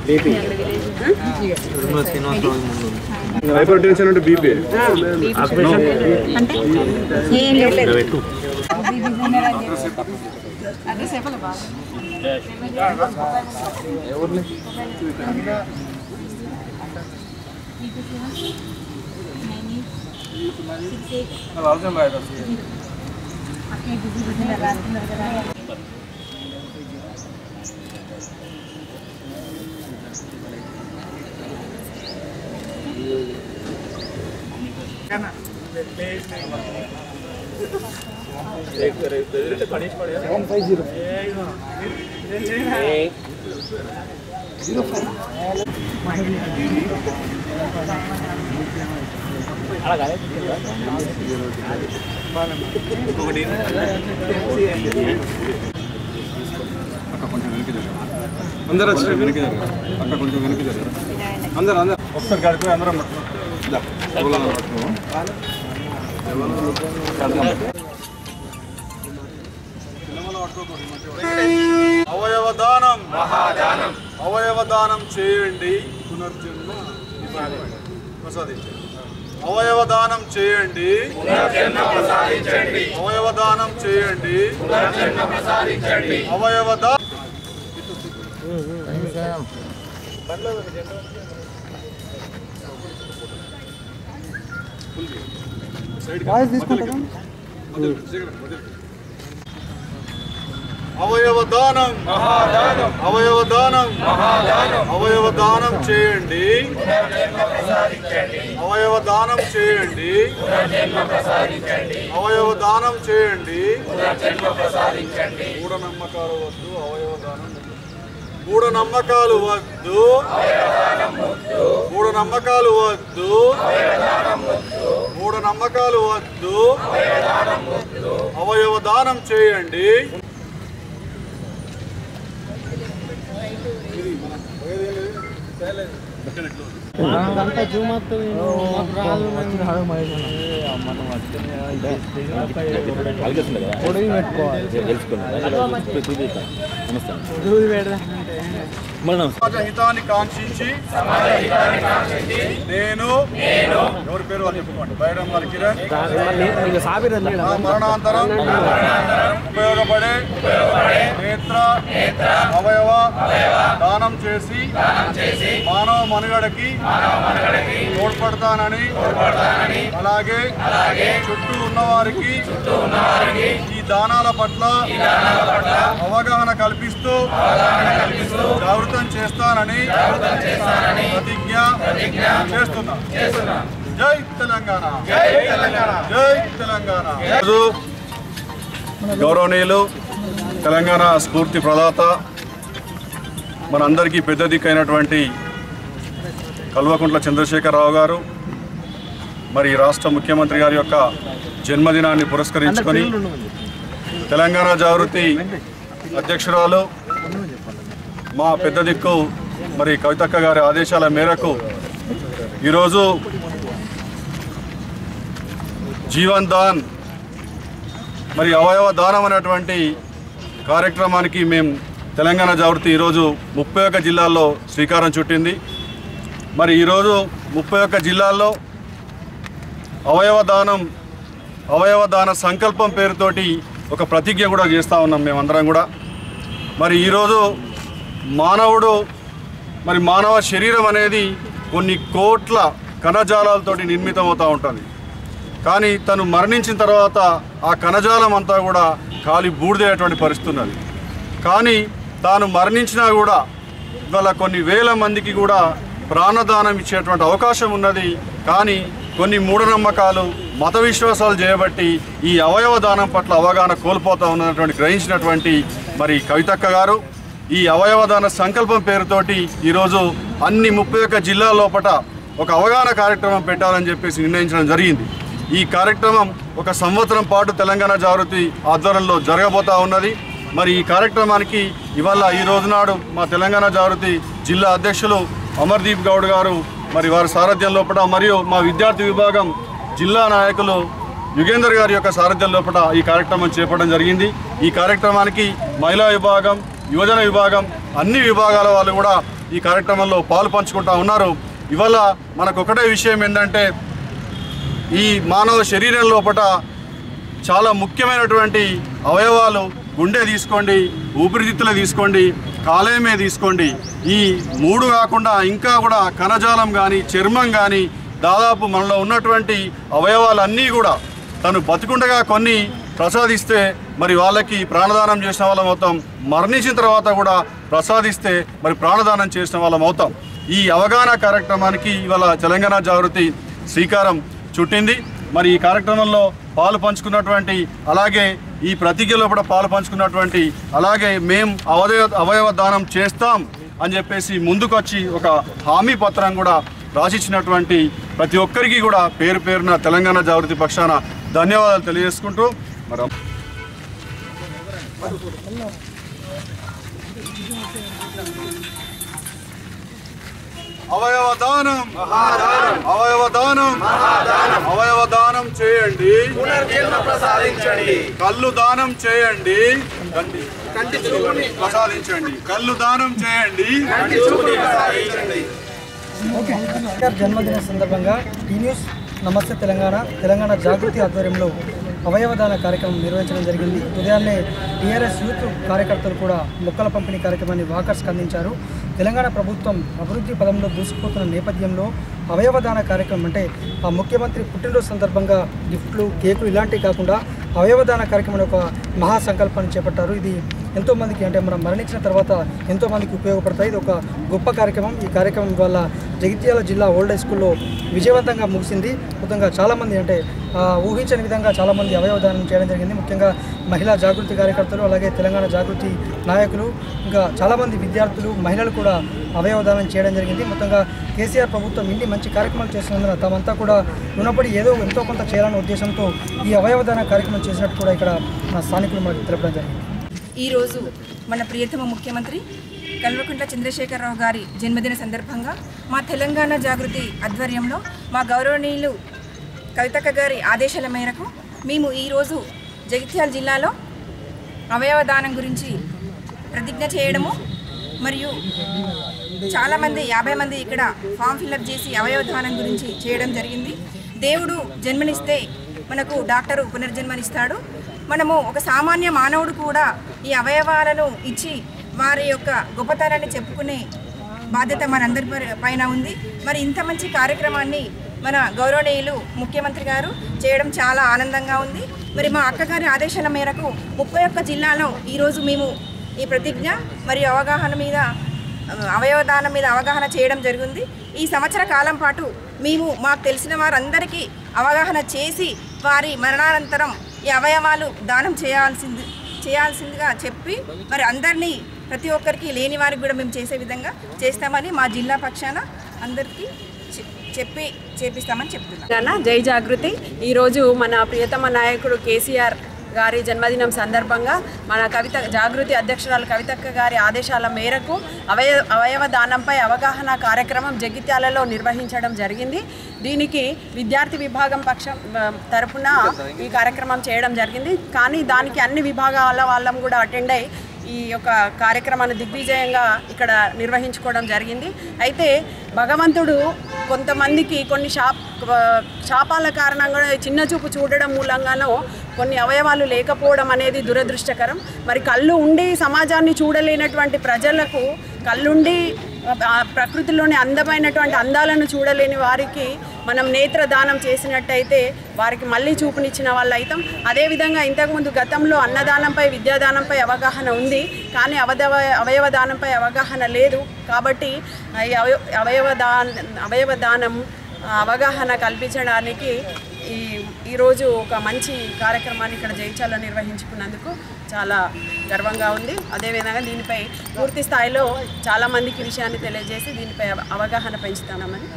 Hyper tension అంటే BP అందరూ వచ్చి వెనక్కి జరగరు అక్క కొంచెం వెనక్కి జరగరు అందరూ అందరూ ఒకసారి కడుపు అందరం దా, ఎవరన్నా పట్టుకో. అవయవ దానం మహాదానం అవయవ దానం చేయండి పునర్జన్మ ప్రసాదించండి అవయవ దానం చేయండి అవయవ దానం చేయండి అవయవ దా అవయవ దానం మహాదానం అవయవ దానం మహాదానం అవయవ దానం చేయండి అవయవ దానం చేయండి అవయవ దానం చేయండి మూఢనమ్మకాలు వద్దు అవయవ దానం మూఢనమ్మకాలు వద్దు మూఢనమ్మకాలు వద్దు మూఢనమ్మకాలు వద్దు అవయవ దానం చేయండి సమాజ హితాన్ని కాంక్షించి నేను ఎవరి పేరు వాళ్ళు చెప్పుకోండి బైరం వారి కిరణ్ నా మరణాంతరం ఉపయోగపడే నేత్ర అవయవ దానం చేసి మానవ మనుగడకి తోడ్పడతానని అలాగే చుట్టూ ఉన్న వారికి ఈ దానాల పట్ల అవగాహన కల్పిస్తూ జాగృతం చేస్తానని ప్రతిజ్ఞ చేస్తున్నా జై తెలంగాణ జై తెలంగాణ జై తెలంగాణ ఈరోజు గౌరవనీయులు తెలంగాణ స్ఫూర్తి ప్రదాత మనందరికీ పెద్ద దిక్కైనటువంటి కల్వకుంట్ల చంద్రశేఖరరావు గారు మరి రాష్ట్ర ముఖ్యమంత్రి గారి యొక్క జన్మదినాన్ని పురస్కరించుకొని తెలంగాణ జాగృతి అధ్యక్షురాలు మా పెద్ద దిక్కు మరి కవితక్క గారి ఆదేశాల మేరకు ఈరోజు జీవన్ దాన్ మరి అవయవ దానం అనేటువంటి కార్యక్రమానికి మేము తెలంగాణ జాగృతి ఈరోజు ముప్పై ఒక్క జిల్లాల్లో శ్రీకారం చుట్టింది మరి ఈరోజు ముప్పై ఒక్క జిల్లాల్లో అవయవ దానం అవయవ దాన సంకల్పం పేరుతోటి ఒక ప్రతిజ్ఞ కూడా చేస్తూ ఉన్నాం మేమందరం కూడా మరి ఈరోజు మానవుడు మరి మానవ శరీరం అనేది కొన్ని కోట్ల కణజాలాలతోటి నిర్మితం అవుతూ ఉంటుంది కానీ తను మరణించిన తర్వాత ఆ కణజాలం అంతా కూడా ఖాళీ బూడిదేటువంటి పరిస్థితి ఉన్నది కానీ తాను మరణించినా కూడా ఇవాళ కొన్ని వేల మందికి కూడా ప్రాణదానం ఇచ్చేటువంటి అవకాశం ఉన్నది కానీ కొన్ని మూఢనమ్మకాలు మత విశ్వాసాలు చేయబట్టి ఈ అవయవ దానం పట్ల అవగాహన కోల్పోతా ఉన్నటువంటి గ్రహించినటువంటి మరి కవితక్క గారు ఈ అవయవ దాన సంకల్పం పేరుతోటి ఈరోజు అన్ని ముప్పై ఒక్క జిల్లాల లోపట ఒక అవగాహన కార్యక్రమం పెట్టాలని చెప్పేసి నిర్ణయించడం జరిగింది ఈ కార్యక్రమం ఒక సంవత్సరం పాటు తెలంగాణ జాగృతి ఆధ్వర్యంలో జరగబోతా ఉన్నది మరి ఈ కార్యక్రమానికి ఇవాళ ఈ రోజునాడు మా తెలంగాణ జాగృతి జిల్లా అధ్యక్షులు అమర్దీప్ గౌడ్ గారు మరి వారి సారథ్యం లోపల మరియు మా విద్యార్థి విభాగం జిల్లా నాయకులు యుగేందర్ గారి యొక్క సారథ్యం లోపల ఈ కార్యక్రమం చేపట్టడం జరిగింది ఈ కార్యక్రమానికి మహిళా విభాగం యువజన విభాగం అన్ని విభాగాల వాళ్ళు కూడా ఈ కార్యక్రమంలో పాలు పంచుకుంటా ఉన్నారు ఇవాళ మనకు ఒకటే విషయం ఏంటంటే ఈ మానవ శరీరం లోపల చాలా ముఖ్యమైనటువంటి అవయవాలు గుండె తీసుకోండి ఊపిరితిత్తులు తీసుకోండి కాలేయమే తీసుకోండి ఈ మూడు కాకుండా ఇంకా కూడా కణజాలం కానీ చర్మం కానీ దాదాపు మనలో ఉన్నటువంటి అవయవాలన్నీ కూడా తను బతికుండగా కొన్ని ప్రసాదిస్తే మరి వాళ్ళకి ప్రాణదానం చేసిన వాళ్ళం అవుతాం మరణించిన తర్వాత కూడా ప్రసాదిస్తే మరి ప్రాణదానం చేసిన వాళ్ళం అవుతాం ఈ అవగాహన కార్యక్రమానికి ఇవాళ తెలంగాణ జాగృతి శ్రీకారం చుట్టింది మరి ఈ కార్యక్రమంలో పాలు పంచుకున్నటువంటి అలాగే ఈ ప్రతిజ్ఞలో కూడా పాలు పంచుకున్నటువంటి అలాగే మేం అవయవ అవయవ దానం చేస్తాం అని చెప్పేసి ముందుకొచ్చి ఒక హామీ పత్రం కూడా రాసిచ్చినటువంటి ప్రతి ఒక్కరికి కూడా పేరు పేరున తెలంగాణ జాగృతి పక్షాన ధన్యవాదాలు తెలియజేసుకుంటూ మరి అవయవ దానం అవయవ దానం అవయవ దానం చేయండి ప్రసాదించండి కళ్ళు దానం చేయండి కంటి కంటి చూపుని ప్రసాదించండి కళ్ళు దానం చేయండి అంబేద్కర్ జన్మదిన సందర్భంగా ఈ న్యూస్ నమస్తే తెలంగాణ తెలంగాణ జాగృతి ఆధ్వర్యంలో అవయవదాన కార్యక్రమం నిర్వహించడం జరిగింది ఉదయాన్నే టీఆర్ఎస్ యూత్ కార్యకర్తలు కూడా మొక్కల పంపిణీ కార్యక్రమాన్ని వాకర్స్కి అందించారు తెలంగాణ ప్రభుత్వం అభివృద్ధి పదంలో దూసుకుపోతున్న నేపథ్యంలో అవయవదాన కార్యక్రమం అంటే ఆ ముఖ్యమంత్రి పుట్టినరోజు సందర్భంగా గిఫ్ట్లు కేకులు ఇలాంటివి కాకుండా అవయవదాన కార్యక్రమం ఒక మహా సంకల్పాన్ని చేపట్టారు ఇది ఎంతో మందికి అంటే మనం మరణించిన తర్వాత ఎంతో మందికి ఉపయోగపడతాయి ఇది ఒక గొప్ప కార్యక్రమం ఈ కార్యక్రమం వల్ల జగిత్యాల జిల్లా ఓల్డ్ హై స్కూల్లో విజయవంతంగా ముగిసింది మొత్తంగా చాలామంది అంటే ఆ, ఊహించని విధంగా చాలామంది అవయవదానం చేయడం జరిగింది ముఖ్యంగా మహిళా జాగృతి కార్యకర్తలు అలాగే తెలంగాణ జాగృతి నాయకులు ఇంకా చాలామంది విద్యార్థులు మహిళలు కూడా అవయవదానం చేయడం జరిగింది మొత్తంగా కేసీఆర్ ప్రభుత్వం ఇన్ని మంచి కార్యక్రమాలు చేస్తున్నందున తామంతా కూడా రుణపడి ఏదో ఎంతో కొంత చేయాలనే ఉద్దేశంతో ఈ అవయవదాన కార్యక్రమం చేసినట్టు కూడా ఇక్కడ మన స్థానికులు మనకు తెలపడం జరిగింది ఈరోజు మన ప్రియతమ ముఖ్యమంత్రి కల్వకుంట్ల చంద్రశేఖరరావు గారి జన్మదిన సందర్భంగా మా తెలంగాణ జాగృతి ఆధ్వర్యంలో మా గౌరవనీయులు కవితక్క గారి ఆదేశాల మేరకు మేము ఈరోజు జగిత్యాల జిల్లాలో అవయవ దానం గురించి ప్రతిజ్ఞ చేయడము మరియు చాలామంది యాభై మంది ఇక్కడ ఫామ్ ఫిల్అప్ చేసి అవయవ దానం గురించి చేయడం జరిగింది దేవుడు జన్మనిస్తే మనకు డాక్టరు పునర్జన్మనిస్తాడు మనము ఒక సామాన్య మానవుడు కూడా ఈ అవయవాలను ఇచ్చి వారి యొక్క గొప్పతనాన్ని చెప్పుకునే బాధ్యత మనందరి పై- పైన ఉంది మరి ఇంత మంచి కార్యక్రమాన్ని మన గౌరవనీయులు ముఖ్యమంత్రి గారు చేయడం చాలా ఆనందంగా ఉంది మరి మా అక్కగారి ఆదేశాల మేరకు ముప్పై ఒక్క జిల్లాలో ఈరోజు మేము ఈ ప్రతిజ్ఞ మరియు అవగాహన మీద ఆ, అవయవదానం మీద అవగాహన చేయడం జరిగింది ఈ సంవత్సర కాలం పాటు మేము మాకు తెలిసిన వారందరికీ అవగాహన చేసి వారి మరణానంతరం ఈ అవయవాలు దానం చేయాల్సింది చేయాల్సిందిగా చెప్పి మరి అందరినీ ప్రతి ఒక్కరికి లేని వారికి కూడా మేము చేసే విధంగా చేస్తామని మా జిల్లా పక్షాన అందరికీ చె- చెప్పి చేపిస్తామని చెప్తున్నాం తెలంగాణ జై జాగృతి ఈరోజు మన ప్రియతమ నాయకుడు కేసీఆర్ గారి జన్మదినం సందర్భంగా మన కవిత జాగృతి అధ్యక్షురాలు కవితక్క గారి ఆదేశాల మేరకు అవయ అవయవ దానంపై అవగాహన కార్యక్రమం జగిత్యాలలో నిర్వహించడం జరిగింది దీనికి విద్యార్థి విభాగం పక్షం ఆ, తరపున ఈ కార్యక్రమం చేయడం జరిగింది కానీ దానికి అన్ని విభాగాల వాళ్ళం కూడా అటెండ్ అయ్యి ఈ యొక్క కార్యక్రమాన్ని దిగ్విజయంగా ఇక్కడ నిర్వహించుకోవడం జరిగింది అయితే భగవంతుడు కొంతమందికి కొన్ని శాప్ శాపాల కారణంగా చిన్న చూపు చూడడం మూలంగానో కొన్ని అవయవాలు లేకపోవడం అనేది దురదృష్టకరం మరి కళ్ళు ఉండి సమాజాన్ని చూడలేనటువంటి ప్రజలకు కళ్ళుండి ఆ ప్రకృతిలోని అందమైనటువంటి అందాలను చూడలేని వారికి మనం నేత్రదానం చేసినట్టయితే వారికి మళ్ళీ చూపునిచ్చిన వాళ్ళు అవుతాం అదేవిధంగా ఇంతకుముందు గతంలో అన్నదానంపై విద్యాదానంపై అవగాహన ఉంది కానీ అవదవ అవయవ దానంపై అవగాహన లేదు కాబట్టి ఈ అవయ అవయవ దాన అవయవ దానం ఆ, అవగాహన కల్పించడానికి ఈ ఈరోజు ఒక మంచి కార్యక్రమాన్ని ఇక్కడ జయించాలని నిర్వహించుకున్నందుకు చాలా గర్వంగా ఉంది అదేవిధంగా దీనిపై పూర్తి స్థాయిలో చాలామందికి విషయాన్ని తెలియజేసి దీనిపై అవగాహన పెంచుతామని